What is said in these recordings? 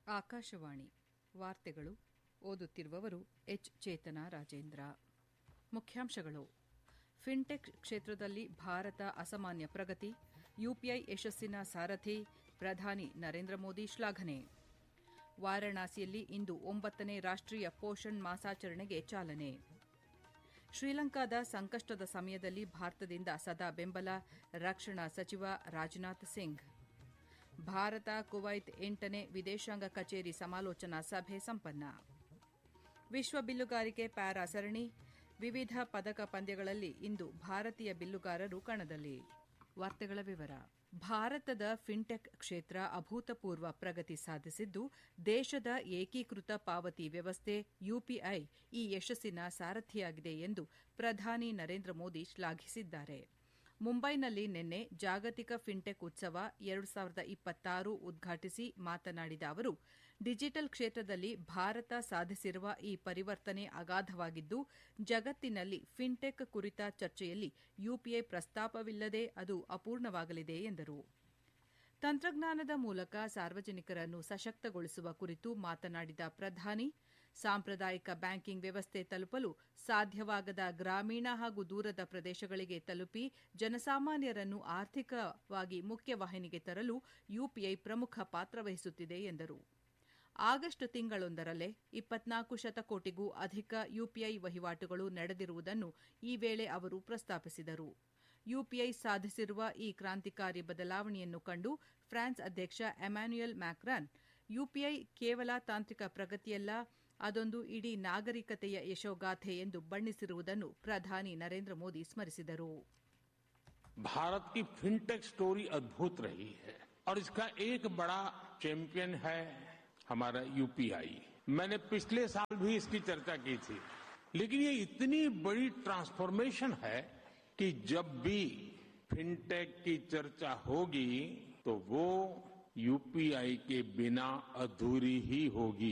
ಆಕಾಶವಾಣಿ ವಾರ್ತೆಗಳು ಓದುತ್ತಿರುವವರು ಎಚ್ ಚೇತನ ರಾಜೇಂದ್ರ ಮುಖ್ಯಾಂಶಗಳು ಫಿನ್ಟೆಕ್ ಕ್ಷೇತ್ರದಲ್ಲಿ ಭಾರತ ಅಸಾಮಾನ್ಯ ಪ್ರಗತಿ ಯುಪಿಐ ಯಶಸ್ಸಿನ ಸಾರಥಿ ಪ್ರಧಾನಿ ನರೇಂದ್ರ ಮೋದಿ ಶ್ಲಾಘನೆ ವಾರಾಣಸಿಯಲ್ಲಿ ಇಂದು ಒಂಬತ್ತನೇ ರಾಷ್ಟೀಯ ಪೋಷಣ್ ಮಾಸಾಚರಣೆಗೆ ಚಾಲನೆ ಶ್ರೀಲಂಕಾದ ಸಂಕಷ್ಟದ ಸಮಯದಲ್ಲಿ ಭಾರತದಿಂದ ಸದಾ ಬೆಂಬಲ ರಕ್ಷಣಾ ಸಚಿವ ರಾಜನಾಥ್ ಸಿಂಗ್ ಭಾರತ ಕುವೈತ್ ಎಂಟನೇ ವಿದೇಶಾಂಗ ಕಚೇರಿ ಸಮಾಲೋಚನಾ ಸಭೆ ಸಂಪನ್ನ ವಿಶ್ವ ಬಿಲ್ಲುಗಾರಿಕೆ ಪ್ಯಾರಾ ಸರಣಿ ವಿವಿಧ ಪದಕ ಪಂದ್ಯಗಳಲ್ಲಿ ಇಂದು ಭಾರತೀಯ ಬಿಲ್ಲುಗಾರರು ಕಣದಲ್ಲಿ ವಾರ್ತೆಗಳ ವಿವರ ಭಾರತದ ಫಿನ್ಟೆಕ್ ಕ್ಷೇತ್ರ ಅಭೂತಪೂರ್ವ ಪ್ರಗತಿ ಸಾಧಿಸಿದ್ದು ದೇಶದ ಏಕೀಕೃತ ಪಾವತಿ ವ್ಯವಸ್ಥೆ ಯುಪಿಐ ಈ ಯಶಸ್ಸಿನ ಸಾರಥಿಯಾಗಿದೆ ಎಂದು ಪ್ರಧಾನಿ ನರೇಂದ್ರ ಮೋದಿ ಶ್ಲಾಘಿಸಿದ್ದಾರೆ ಮುಂಬೈನಲ್ಲಿ ನಿನ್ನೆ ಜಾಗತಿಕ ಫಿನ್ಟೆಕ್ ಉತ್ಸವ ಎರಡು ಸಾವಿರದ ಇಪ್ಪತ್ತಾರು ಉದ್ಘಾಟಿಸಿ ಮಾತನಾಡಿದ ಅವರು ಡಿಜಿಟಲ್ ಕ್ಷೇತ್ರದಲ್ಲಿ ಭಾರತ ಸಾಧಿಸಿರುವ ಈ ಪರಿವರ್ತನೆ ಅಗಾಧವಾಗಿದ್ದು ಜಗತ್ತಿನಲ್ಲಿ ಫಿನ್ಟೆಕ್ ಕುರಿತ ಚರ್ಚೆಯಲ್ಲಿ ಯುಪಿಐ ಪ್ರಸ್ತಾಪವಿಲ್ಲದೆ ಅದು ಅಪೂರ್ಣವಾಗಲಿದೆ ಎಂದರು ತಂತ್ರಜ್ಞಾನದ ಮೂಲಕ ಸಾರ್ವಜನಿಕರನ್ನು ಸಶಕ್ತಗೊಳಿಸುವ ಕುರಿತು ಮಾತನಾಡಿದ ಪ್ರಧಾನಿ ಸಾಂಪ್ರದಾಯಿಕ ಬ್ಯಾಂಕಿಂಗ್ ವ್ಯವಸ್ಥೆ ತಲುಪಲು ಸಾಧ್ಯವಾಗದ ಗ್ರಾಮೀಣ ಹಾಗೂ ದೂರದ ಪ್ರದೇಶಗಳಿಗೆ ತಲುಪಿ ಜನಸಾಮಾನ್ಯರನ್ನು ಆರ್ಥಿಕವಾಗಿ ಮುಖ್ಯವಾಹಿನಿಗೆ ತರಲು ಯುಪಿಐ ಪ್ರಮುಖ ಪಾತ್ರ ವಹಿಸುತ್ತಿದೆ ಎಂದರು ಆಗಸ್ಟ್ ತಿಂಗಳೊಂದರಲ್ಲೇ ಇಪ್ಪತ್ನಾಲ್ಕು ಶತಕೋಟಿಗೂ ಅಧಿಕ ಯುಪಿಐ ವಹಿವಾಟುಗಳು ನಡೆದಿರುವುದನ್ನು ಈ ವೇಳೆ ಅವರು ಪ್ರಸ್ತಾಪಿಸಿದರು ಯುಪಿಐ ಸಾಧಿಸಿರುವ ಈ ಕ್ರಾಂತಿಕಾರಿ ಬದಲಾವಣೆಯನ್ನು ಕಂಡು ಫ್ರಾನ್ಸ್ ಅಧ್ಯಕ್ಷ ಎಮ್ಯಾನ್ಯುಯಲ್ ಮ್ಯಾಕ್ರಾನ್ ಯುಪಿಐ ಕೇವಲ ತಾಂತ್ರಿಕ ಪ್ರಗತಿಯಲ್ಲ ಅದೊಂದು ಇಡೀ ನಾಗರಿಕತೆಯ ಯಶೋಗಾಥೆ ಎಂದು ಬಣ್ಣಿಸಿರುವುದನ್ನು ಪ್ರಧಾನಿ ನರೇಂದ್ರ ಮೋದಿ ಸ್ಮರಿಸಿದರು भारत की फिनटेक स्टोरी अद्भुत रही है और इसका एक बड़ा चैंपियन है हमारा यूपीआई मैंने पिछले साल भी इसकी चर्चा की थी लेकिन ये इतनी बड़ी ट्रांसफॉर्मेशन है कि जब भी फिनटेक की चर्चा होगी तो वो यूपीआई के बिना अधूरी ही होगी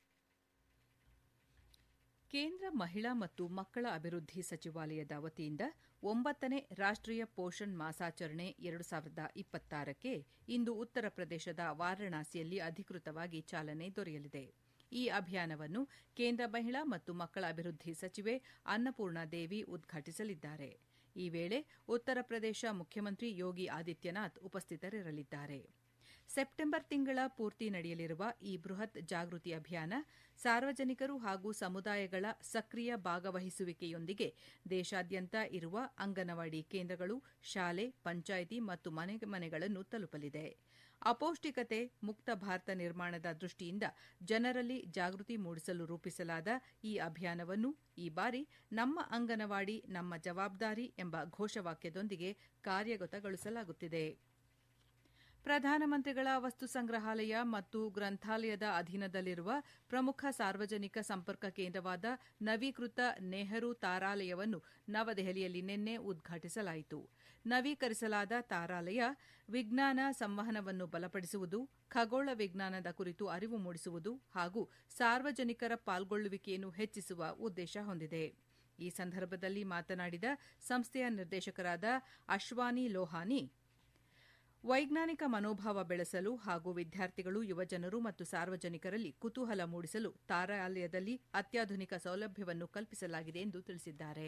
ಕೇಂದ್ರ ಮಹಿಳಾ ಮತ್ತು ಮಕ್ಕಳ ಅಭಿವೃದ್ಧಿ ಸಚಿವಾಲಯದ ವತಿಯಿಂದ ಒಂಬತ್ತನೇ ರಾಷ್ಟೀಯ ಪೋಷಣ್ ಮಾಸಾಚರಣೆ ಎರಡು ಸಾವಿರದ ಇಪ್ಪತ್ತಾರಕ್ಕೆ ಇಂದು ಉತ್ತರ ಪ್ರದೇಶದ ವಾರಾಣಸಿಯಲ್ಲಿ ಅಧಿಕೃತವಾಗಿ ಚಾಲನೆ ದೊರೆಯಲಿದೆ ಈ ಅಭಿಯಾನವನ್ನು ಕೇಂದ್ರ ಮಹಿಳಾ ಮತ್ತು ಮಕ್ಕಳ ಅಭಿವೃದ್ಧಿ ಸಚಿವೆ ಅನ್ನಪೂರ್ಣ ದೇವಿ ಉದ್ಘಾಟಿಸಲಿದ್ದಾರೆ ಈ ವೇಳೆ ಉತ್ತರ ಪ್ರದೇಶ ಮುಖ್ಯಮಂತ್ರಿ ಯೋಗಿ ಆದಿತ್ಯನಾಥ್ ಉಪಸ್ಥಿತರಿರಲಿದ್ದಾರೆ ಸೆಪ್ಟೆಂಬರ್ ತಿಂಗಳ ಪೂರ್ತಿ ನಡೆಯಲಿರುವ ಈ ಬೃಹತ್ ಜಾಗೃತಿ ಅಭಿಯಾನ ಸಾರ್ವಜನಿಕರು ಹಾಗೂ ಸಮುದಾಯಗಳ ಸಕ್ರಿಯ ಭಾಗವಹಿಸುವಿಕೆಯೊಂದಿಗೆ ದೇಶಾದ್ಯಂತ ಇರುವ ಅಂಗನವಾಡಿ ಕೇಂದ್ರಗಳು ಶಾಲೆ ಪಂಚಾಯಿತಿ ಮತ್ತು ಮನೆ ಮನೆಗಳನ್ನು ತಲುಪಲಿದೆ ಅಪೌಷ್ಟಿಕತೆ ಮುಕ್ತ ಭಾರತ ನಿರ್ಮಾಣದ ದೃಷ್ಟಿಯಿಂದ ಜನರಲ್ಲಿ ಜಾಗೃತಿ ಮೂಡಿಸಲು ರೂಪಿಸಲಾದ ಈ ಅಭಿಯಾನವನ್ನು ಈ ಬಾರಿ ನಮ್ಮ ಅಂಗನವಾಡಿ ನಮ್ಮ ಜವಾಬ್ದಾರಿ ಎಂಬ ಘೋಷವಾಕ್ಯದೊಂದಿಗೆ ಕಾರ್ಯಗತಗೊಳಿಸಲಾಗುತ್ತಿದೆ ಪ್ರಧಾನಮಂತ್ರಿಗಳ ವಸ್ತು ಸಂಗ್ರಹಾಲಯ ಮತ್ತು ಗ್ರಂಥಾಲಯದ ಅಧೀನದಲ್ಲಿರುವ ಪ್ರಮುಖ ಸಾರ್ವಜನಿಕ ಸಂಪರ್ಕ ಕೇಂದ್ರವಾದ ನವೀಕೃತ ನೆಹರು ತಾರಾಲಯವನ್ನು ನವದೆಹಲಿಯಲ್ಲಿ ನಿನ್ನೆ ಉದ್ಘಾಟಿಸಲಾಯಿತು ನವೀಕರಿಸಲಾದ ತಾರಾಲಯ ವಿಜ್ಞಾನ ಸಂವಹನವನ್ನು ಬಲಪಡಿಸುವುದು ಖಗೋಳ ವಿಜ್ಞಾನದ ಕುರಿತು ಅರಿವು ಮೂಡಿಸುವುದು ಹಾಗೂ ಸಾರ್ವಜನಿಕರ ಪಾಲ್ಗೊಳ್ಳುವಿಕೆಯನ್ನು ಹೆಚ್ಚಿಸುವ ಉದ್ದೇಶ ಹೊಂದಿದೆ ಈ ಸಂದರ್ಭದಲ್ಲಿ ಮಾತನಾಡಿದ ಸಂಸ್ಥೆಯ ನಿರ್ದೇಶಕರಾದ ಅಶ್ವಾನಿ ಲೋಹಾನಿ ವೈಜ್ಞಾನಿಕ ಮನೋಭಾವ ಬೆಳೆಸಲು ಹಾಗೂ ವಿದ್ಯಾರ್ಥಿಗಳು ಯುವಜನರು ಮತ್ತು ಸಾರ್ವಜನಿಕರಲ್ಲಿ ಕುತೂಹಲ ಮೂಡಿಸಲು ತಾರಾಲಯದಲ್ಲಿ ಅತ್ಯಾಧುನಿಕ ಸೌಲಭ್ಯವನ್ನು ಕಲ್ಪಿಸಲಾಗಿದೆ ಎಂದು ತಿಳಿಸಿದ್ದಾರೆ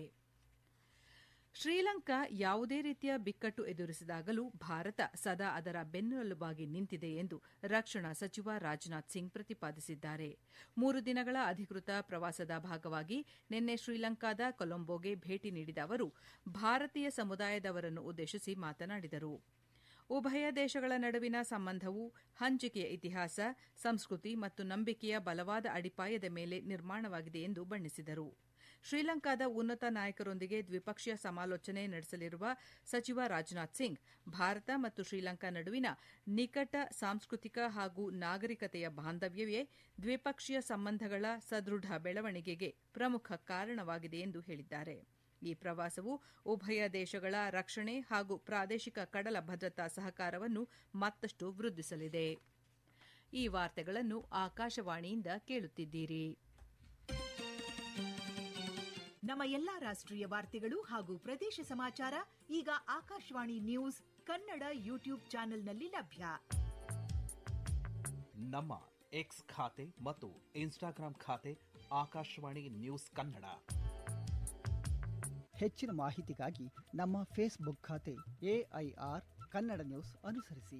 ಶ್ರೀಲಂಕಾ ಯಾವುದೇ ರೀತಿಯ ಬಿಕ್ಕಟ್ಟು ಎದುರಿಸಿದಾಗಲೂ ಭಾರತ ಸದಾ ಅದರ ಬೆನ್ನೆಲುಬಾಗಿ ನಿಂತಿದೆ ಎಂದು ರಕ್ಷಣಾ ಸಚಿವ ರಾಜನಾಥ್ ಸಿಂಗ್ ಪ್ರತಿಪಾದಿಸಿದ್ದಾರೆ ಮೂರು ದಿನಗಳ ಅಧಿಕೃತ ಪ್ರವಾಸದ ಭಾಗವಾಗಿ ನಿನ್ನೆ ಶ್ರೀಲಂಕಾದ ಕೊಲಂಬೋಗೆ ಭೇಟಿ ನೀಡಿದ ಅವರು ಭಾರತೀಯ ಸಮುದಾಯದವರನ್ನು ಉದ್ದೇಶಿಸಿ ಮಾತನಾಡಿದರು ಉಭಯ ದೇಶಗಳ ನಡುವಿನ ಸಂಬಂಧವು ಹಂಚಿಕೆಯ ಇತಿಹಾಸ ಸಂಸ್ಕೃತಿ ಮತ್ತು ನಂಬಿಕೆಯ ಬಲವಾದ ಅಡಿಪಾಯದ ಮೇಲೆ ನಿರ್ಮಾಣವಾಗಿದೆ ಎಂದು ಬಣ್ಣಿಸಿದರು ಶ್ರೀಲಂಕಾದ ಉನ್ನತ ನಾಯಕರೊಂದಿಗೆ ದ್ವಿಪಕ್ಷೀಯ ಸಮಾಲೋಚನೆ ನಡೆಸಲಿರುವ ಸಚಿವ ರಾಜನಾಥ್ ಸಿಂಗ್ ಭಾರತ ಮತ್ತು ಶ್ರೀಲಂಕಾ ನಡುವಿನ ನಿಕಟ ಸಾಂಸ್ಕೃತಿಕ ಹಾಗೂ ನಾಗರಿಕತೆಯ ಬಾಂಧವ್ಯವೇ ದ್ವಿಪಕ್ಷೀಯ ಸಂಬಂಧಗಳ ಸದೃಢ ಬೆಳವಣಿಗೆಗೆ ಪ್ರಮುಖ ಕಾರಣವಾಗಿದೆ ಎಂದು ಹೇಳಿದ್ದಾರೆ ಈ ಪ್ರವಾಸವು ಉಭಯ ದೇಶಗಳ ರಕ್ಷಣೆ ಹಾಗೂ ಪ್ರಾದೇಶಿಕ ಕಡಲ ಭದ್ರತಾ ಸಹಕಾರವನ್ನು ಮತ್ತಷ್ಟು ವೃದ್ಧಿಸಲಿದೆ ಈ ವಾರ್ತೆಗಳನ್ನು ಆಕಾಶವಾಣಿಯಿಂದ ಕೇಳುತ್ತಿದ್ದೀರಿ ನಮ್ಮ ಎಲ್ಲಾ ರಾಷ್ಟ್ರೀಯ ವಾರ್ತೆಗಳು ಹಾಗೂ ಪ್ರದೇಶ ಸಮಾಚಾರ ಈಗ ಆಕಾಶವಾಣಿ ನ್ಯೂಸ್ ಕನ್ನಡ ಯೂಟ್ಯೂಬ್ ಚಾನೆಲ್ನಲ್ಲಿ ಲಭ್ಯ ನಮ್ಮ ಎಕ್ಸ್ ಖಾತೆ ಮತ್ತು ಇನ್ಸ್ಟಾಗ್ರಾಂ ಖಾತೆ ಆಕಾಶವಾಣಿ ನ್ಯೂಸ್ ಕನ್ನಡ ಹೆಚ್ಚಿನ ಮಾಹಿತಿಗಾಗಿ ನಮ್ಮ ಫೇಸ್ಬುಕ್ ಖಾತೆ ಎಐಆರ್ ಕನ್ನಡ ನ್ಯೂಸ್ ಅನುಸರಿಸಿ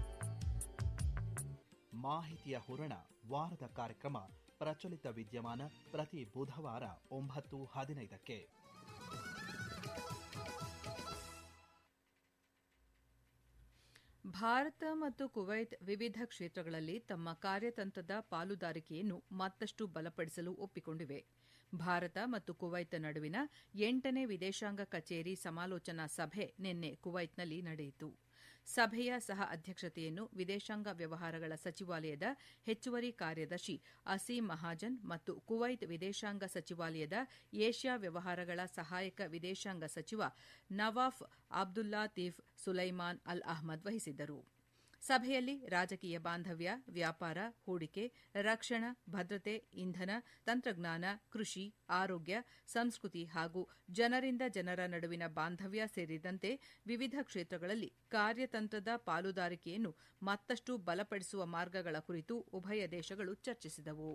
ಮಾಹಿತಿಯ ಹೂರಣ ವಾರದ ಕಾರ್ಯಕ್ರಮ ಪ್ರಚಲಿತ ವಿದ್ಯಮಾನ ಪ್ರತಿ ಬುಧವಾರ ಒಂಬತ್ತು ಹದಿನೈದಕ್ಕೆ ಭಾರತ ಮತ್ತು ಕುವೈತ್ ವಿವಿಧ ಕ್ಷೇತ್ರಗಳಲ್ಲಿ ತಮ್ಮ ಕಾರ್ಯತಂತ್ರದ ಪಾಲುದಾರಿಕೆಯನ್ನು ಮತ್ತಷ್ಟು ಬಲಪಡಿಸಲು ಒಪ್ಪಿಕೊಂಡಿವೆ ಭಾರತ ಮತ್ತು ಕುವೈತ್ ನಡುವಿನ ಎಂಟನೇ ವಿದೇಶಾಂಗ ಕಚೇರಿ ಸಮಾಲೋಚನಾ ಸಭೆ ನಿನ್ನೆ ಕುವೈತ್ನಲ್ಲಿ ನಡೆಯಿತು ಸಭೆಯ ಸಹ ಅಧ್ಯಕ್ಷತೆಯನ್ನು ವಿದೇಶಾಂಗ ವ್ಯವಹಾರಗಳ ಸಚಿವಾಲಯದ ಹೆಚ್ಚುವರಿ ಕಾರ್ಯದರ್ಶಿ ಅಸೀಂ ಮಹಾಜನ್ ಮತ್ತು ಕುವೈತ್ ವಿದೇಶಾಂಗ ಸಚಿವಾಲಯದ ಏಷ್ಯಾ ವ್ಯವಹಾರಗಳ ಸಹಾಯಕ ವಿದೇಶಾಂಗ ಸಚಿವ ನವಾಫ್ ಅಬ್ದುಲ್ಲಾತೀಫ್ ಸುಲೈಮಾನ್ ಅಲ್ ಅಹ್ಮದ್ ವಹಿಸಿದ್ದರು ಸಭೆಯಲ್ಲಿ ರಾಜಕೀಯ ಬಾಂಧವ್ಯ ವ್ಯಾಪಾರ ಹೂಡಿಕೆ ರಕ್ಷಣಾ ಭದ್ರತೆ ಇಂಧನ ತಂತ್ರಜ್ಞಾನ ಕೃಷಿ ಆರೋಗ್ಯ ಸಂಸ್ಕೃತಿ ಹಾಗೂ ಜನರಿಂದ ಜನರ ನಡುವಿನ ಬಾಂಧವ್ಯ ಸೇರಿದಂತೆ ವಿವಿಧ ಕ್ಷೇತ್ರಗಳಲ್ಲಿ ಕಾರ್ಯತಂತ್ರದ ಪಾಲುದಾರಿಕೆಯನ್ನು ಮತ್ತಷ್ಟು ಬಲಪಡಿಸುವ ಮಾರ್ಗಗಳ ಕುರಿತು ಉಭಯ ದೇಶಗಳು ಚರ್ಚಿಸಿದವು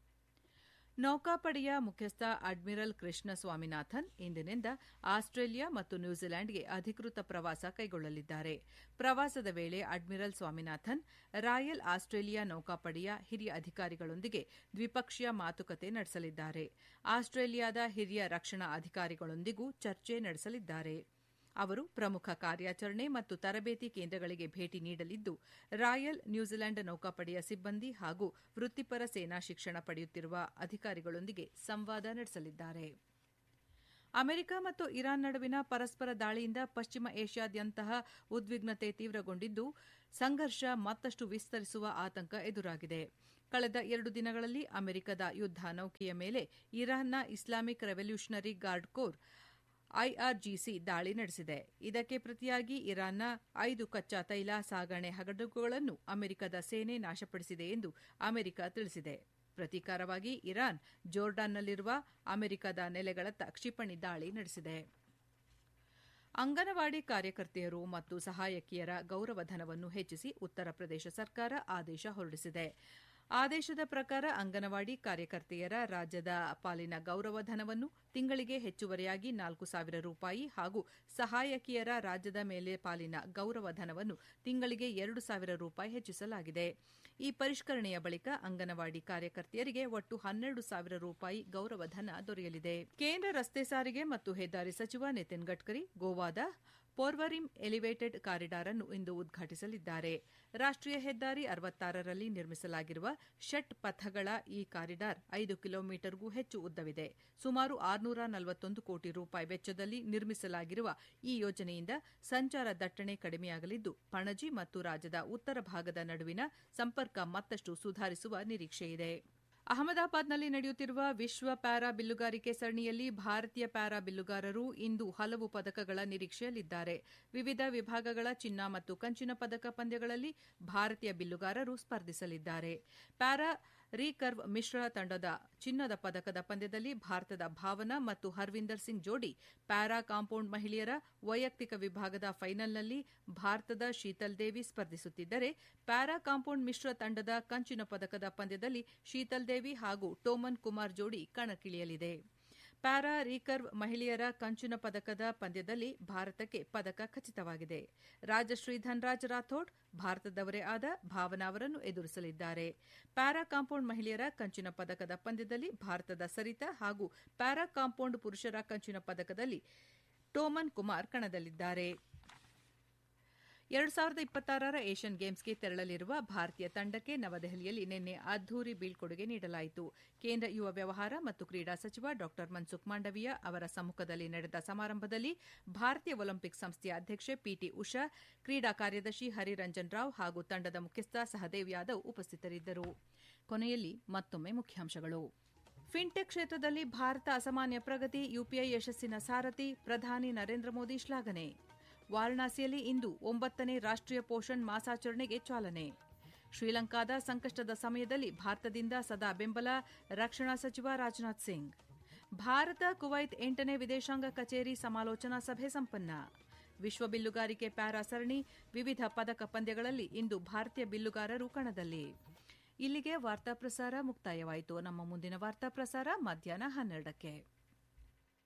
ನೌಕಾಪಡೆಯ ಮುಖ್ಯಸ್ಥ ಅಡ್ಮಿರಲ್ ಕೃಷ್ಣ ಸ್ವಾಮಿನಾಥನ್ ಇಂದಿನಿಂದ ಆಸ್ಟ್ರೇಲಿಯಾ ಮತ್ತು ನ್ಯೂಜಿಲೆಂಡ್ಗೆ ಅಧಿಕೃತ ಪ್ರವಾಸ ಕೈಗೊಳ್ಳಲಿದ್ದಾರೆ ಪ್ರವಾಸದ ವೇಳೆ ಅಡ್ಮಿರಲ್ ಸ್ವಾಮಿನಾಥನ್ ರಾಯಲ್ ಆಸ್ಟ್ರೇಲಿಯಾ ನೌಕಾಪಡೆಯ ಹಿರಿಯ ಅಧಿಕಾರಿಗಳೊಂದಿಗೆ ದ್ವಿಪಕ್ಷೀಯ ಮಾತುಕತೆ ನಡೆಸಲಿದ್ದಾರೆ ಆಸ್ಟ್ರೇಲಿಯಾದ ಹಿರಿಯ ರಕ್ಷಣಾ ಅಧಿಕಾರಿಗಳೊಂದಿಗೂ ಚರ್ಚೆ ನಡೆಸಲಿದ್ದಾರೆ ಅವರು ಪ್ರಮುಖ ಕಾರ್ಯಾಚರಣೆ ಮತ್ತು ತರಬೇತಿ ಕೇಂದ್ರಗಳಿಗೆ ಭೇಟಿ ನೀಡಲಿದ್ದು ರಾಯಲ್ ನ್ಯೂಜಿಲೆಂಡ್ ನೌಕಾಪಡೆಯ ಸಿಬ್ಬಂದಿ ಹಾಗೂ ವೃತ್ತಿಪರ ಸೇನಾ ಶಿಕ್ಷಣ ಪಡೆಯುತ್ತಿರುವ ಅಧಿಕಾರಿಗಳೊಂದಿಗೆ ಸಂವಾದ ನಡೆಸಲಿದ್ದಾರೆ ಅಮೆರಿಕ ಮತ್ತು ಇರಾನ್ ನಡುವಿನ ಪರಸ್ಪರ ದಾಳಿಯಿಂದ ಪಶ್ಚಿಮ ಏಷ್ಯಾದ್ಯಂತಹ ಉದ್ವಿಗ್ನತೆ ತೀವ್ರಗೊಂಡಿದ್ದು ಸಂಘರ್ಷ ಮತ್ತಷ್ಟು ವಿಸ್ತರಿಸುವ ಆತಂಕ ಎದುರಾಗಿದೆ ಕಳೆದ ಎರಡು ದಿನಗಳಲ್ಲಿ ಅಮೆರಿಕದ ಯುದ್ದ ನೌಕೆಯ ಮೇಲೆ ಇರಾನ್ನ Islamic revolutionary guard corps IRGC ದಾಳಿ ನಡೆಸಿದೆ ಇದಕ್ಕೆ ಪ್ರತಿಯಾಗಿ ಇರಾನ್ನ ಐದು ಕಚ್ಚಾ ತೈಲ ಸಾಗಣೆ ಹಡಗುಗಳನ್ನು ಅಮೆರಿಕದ ಸೇನೆ ನಾಶಪಡಿಸಿದೆ ಎಂದು ಅಮೆರಿಕ ತಿಳಿಸಿದೆ ಪ್ರತೀಕಾರವಾಗಿ ಇರಾನ್ ಜೋರ್ಡಾನ್ನಲ್ಲಿರುವ ಅಮೆರಿಕದ ನೆಲೆಗಳತ್ತ ಕ್ಷಿಪಣಿ ದಾಳಿ ನಡೆಸಿದೆ ಅಂಗನವಾಡಿ ಕಾರ್ಯಕರ್ತೆಯರು ಮತ್ತು ಸಹಾಯಕಿಯರ ಗೌರವಧನವನ್ನು ಹೆಚ್ಚಿಸಿ ಉತ್ತರ ಪ್ರದೇಶ ಸರ್ಕಾರ ಆದೇಶ ಹೊರಡಿಸಿದೆ ಆದೇಶದ ಪ್ರಕಾರ ಅಂಗನವಾಡಿ ಕಾರ್ಯಕರ್ತೆಯರ ರಾಜ್ಯದ ಪಾಲಿನ ಗೌರವಧನವನ್ನು ತಿಂಗಳಿಗೆ ಹೆಚ್ಚುವರಿಯಾಗಿ ನಾಲ್ಕು ಸಾವಿರ ರೂಪಾಯಿ ಹಾಗೂ ಸಹಾಯಕಿಯರ ರಾಜ್ಯದ ಮೇಲೆ ಪಾಲಿನ ಗೌರವಧನವನ್ನು ತಿಂಗಳಿಗೆ ಎರಡು ಸಾವಿರ ರೂಪಾಯಿ ಹೆಚ್ಚಿಸಲಾಗಿದೆ ಈ ಪರಿಷ್ಕರಣೆಯ ಬಳಿಕ ಅಂಗನವಾಡಿ ಕಾರ್ಯಕರ್ತೆಯರಿಗೆ ಒಟ್ಟು ಹನ್ನೆರಡು ಸಾವಿರ ರೂಪಾಯಿ ಗೌರವಧನ ದೊರೆಯಲಿದೆ ಕೇಂದ್ರ ರಸ್ತೆ ಸಾರಿಗೆ ಮತ್ತು ಹೆದ್ದಾರಿ ಸಚಿವ ನಿತಿನ್ ಗಡ್ಕರಿ ಗೋವಾದ ಪೋರ್ವರಿಂ ಎಲಿವೇಟೆಡ್ ಕಾರಿಡಾರ್ ಅನ್ನು ಇಂದು ಉದ್ಘಾಟಿಸಲಿದ್ದಾರೆ ರಾಷ್ಟೀಯ ಹೆದ್ದಾರಿ ಅರವತ್ತಾರರಲ್ಲಿ ನಿರ್ಮಿಸಲಾಗಿರುವ ಷಟ್ ಪಥಗಳ ಈ ಕಾರಿಡಾರ್ ಐದು ಕಿಲೋಮೀಟರ್ಗೂ ಹೆಚ್ಚು ಉದ್ದವಿದೆ ಸುಮಾರು ಆರುನೂರ ನಲವತ್ತೊಂದು ಕೋಟಿ ರೂಪಾಯಿ ವೆಚ್ಚದಲ್ಲಿ ನಿರ್ಮಿಸಲಾಗಿರುವ ಈ ಯೋಜನೆಯಿಂದ ಸಂಚಾರ ದಟ್ಟಣೆ ಕಡಿಮೆಯಾಗಲಿದ್ದು ಪಣಜಿ ಮತ್ತು ರಾಜ್ಯದ ಉತ್ತರ ಭಾಗದ ನಡುವಿನ ಸಂಪರ್ಕ ಮತ್ತಷ್ಟು ಸುಧಾರಿಸುವ ನಿರೀಕ್ಷೆಯಿದೆ ಅಹಮದಾಬಾದ್ನಲ್ಲಿ ನಡೆಯುತ್ತಿರುವ ವಿಶ್ವ ಪ್ಯಾರಾ ಬಿಲ್ಲುಗಾರಿಕೆ ಸರಣಿಯಲ್ಲಿ ಭಾರತೀಯ ಪ್ಯಾರಾ ಬಿಲ್ಲುಗಾರರು ಇಂದು ಹಲವು ಪದಕಗಳ ನಿರೀಕ್ಷೆಯಲ್ಲಿದ್ದಾರೆ ವಿವಿಧ ವಿಭಾಗಗಳ ಚಿನ್ನ ಮತ್ತು ಕಂಚಿನ ಪದಕ ಪಂದ್ಯಗಳಲ್ಲಿ ಭಾರತೀಯ ಬಿಲ್ಲುಗಾರರು ಸ್ಪರ್ಧಿಸಲಿದ್ದಾರೆ ಪ್ಯಾರಾ ರೀಕರ್ವ್ ಮಿಶ್ರ ತಂಡದ ಚಿನ್ನದ ಪದಕದ ಪಂದ್ಯದಲ್ಲಿ ಭಾರತದ ಭಾವನಾ ಮತ್ತು ಹರ್ವಿಂದರ್ ಸಿಂಗ್ ಜೋಡಿ ಪ್ಯಾರಾ ಕಾಂಪೌಂಡ್ ಮಹಿಳೆಯರ ವೈಯಕ್ತಿಕ ವಿಭಾಗದ ಫೈನಲ್ನಲ್ಲಿ ಭಾರತದ ಶೀತಲ್ ದೇವಿ ಸ್ಪರ್ಧಿಸುತ್ತಿದ್ದರೆ ಪ್ಯಾರಾ ಕಾಂಪೌಂಡ್ ಮಿಶ್ರ ತಂಡದ ಕಂಚಿನ ಪದಕದ ಪಂದ್ಯದಲ್ಲಿ ಶೀತಲ್ ದೇವಿ ಹಾಗೂ ಟೋಮನ್ ಕುಮಾರ್ ಜೋಡಿ ಕಣಕ್ಕಿಳಿಯಲಿದೆ ಪ್ಯಾರಾ ರೀಕರ್ವ್ ಮಹಿಳೆಯರ ಕಂಚಿನ ಪದಕದ ಪಂದ್ಯದಲ್ಲಿ ಭಾರತಕ್ಕೆ ಪದಕ ಖಚಿತವಾಗಿದೆ ರಾಜಶ್ರೀ ಧನ್ರಾಜ್ ರಾಥೋಡ್ ಭಾರತದವರೇ ಆದ ಭಾವನಾ ಅವರನ್ನು ಎದುರಿಸಲಿದ್ದಾರೆ ಪ್ಯಾರಾ ಕಾಂಪೌಂಡ್ ಮಹಿಳೆಯರ ಕಂಚಿನ ಪದಕದ ಪಂದ್ಯದಲ್ಲಿ ಭಾರತದ ಸರಿತಾ ಹಾಗೂ ಪ್ಯಾರಾ ಕಾಂಪೌಂಡ್ ಪುರುಷರ ಕಂಚಿನ ಪದಕದಲ್ಲಿ ಟೋಮನ್ ಕುಮಾರ್ ಕಣದಲ್ಲಿದ್ದಾರೆ ಎರಡು ಸಾವಿರದ ಇಪ್ಪತ್ತಾರರ ಏಷ್ಯನ್ ಗೇಮ್ಸ್ಗೆ ತೆರಳಲಿರುವ ಭಾರತೀಯ ತಂಡಕ್ಕೆ ನವದೆಹಲಿಯಲ್ಲಿ ನಿನ್ನೆ ಅದ್ದೂರಿ ಬೀಳ್ಕೊಡುಗೆ ನೀಡಲಾಯಿತು ಕೇಂದ್ರ ಯುವ ವ್ಯವಹಾರ ಮತ್ತು ಕ್ರೀಡಾ ಸಚಿವ ಡಾ ಮನ್ಸುಖ್ ಮಾಂಡವೀಯ ಅವರ ಸಮ್ಮುಖದಲ್ಲಿ ನಡೆದ ಸಮಾರಂಭದಲ್ಲಿ ಭಾರತೀಯ ಒಲಿಂಪಿಕ್ ಸಂಸ್ಥೆಯ ಅಧ್ಯಕ್ಷೆ ಪಿಟಿ ಉಷಾ ಕ್ರೀಡಾ ಕಾರ್ಯದರ್ಶಿ ಹರಿರಂಜನ್ ರಾವ್ ಹಾಗೂ ತಂಡದ ಮುಖ್ಯಸ್ಥ ಸಹದೇವ್ ಯಾದವ್ ಉಪಸ್ಥಿತರಿದ್ದರು ಕೊನೆಯಲ್ಲಿ ಮತ್ತೊಮ್ಮೆ ಮುಖ್ಯಾಂಶಗಳು ಫಿನ್ಟೆಕ್ ಕ್ಷೇತ್ರದಲ್ಲಿ ಭಾರತ ಅಸಾಮಾನ್ಯ ಪ್ರಗತಿ ಯುಪಿಐ ಯಶಸ್ಸಿನ ಸಾರಥಿ ಪ್ರಧಾನಿ ನರೇಂದ್ರ ಮೋದಿ ಶ್ಲಾಘನೆ ವಾರಣಾಸಿಯಲ್ಲಿ ಇಂದು ಒಂಬತ್ತನೇ ರಾಷ್ಟೀಯ ಪೋಷಣ್ ಮಾಸಾಚರಣೆಗೆ ಚಾಲನೆ ಶ್ರೀಲಂಕಾದ ಸಂಕಷ್ಟದ ಸಮಯದಲ್ಲಿ ಭಾರತದಿಂದ ಸದಾ ಬೆಂಬಲ ರಕ್ಷಣಾ ಸಚಿವ ರಾಜನಾಥ್ ಸಿಂಗ್ ಭಾರತ ಕುವೈತ್ ಎಂಟನೇ ವಿದೇಶಾಂಗ ಕಚೇರಿ ಸಮಾಲೋಚನಾ ಸಭೆ ಸಂಪನ್ನ ವಿಶ್ವ ಬಿಲ್ಲುಗಾರಿಕೆ ಪ್ಯಾರಾ ಸರಣಿ ವಿವಿಧ ಪದಕ ಪಂದ್ಯಗಳಲ್ಲಿ ಇಂದು ಭಾರತೀಯ ಬಿಲ್ಲುಗಾರರು ಕಣದಲ್ಲಿ ಇಲ್ಲಿಗೆ ವಾರ್ತಾ ಪ್ರಸಾರ ಮುಕ್ತಾಯವಾಯಿತು ನಮ್ಮ ಮುಂದಿನ ವಾರ್ತಾ ಪ್ರಸಾರ ಮಧ್ಯಾಹ್ನ ಹನ್ನೆರಡಕ್ಕೆ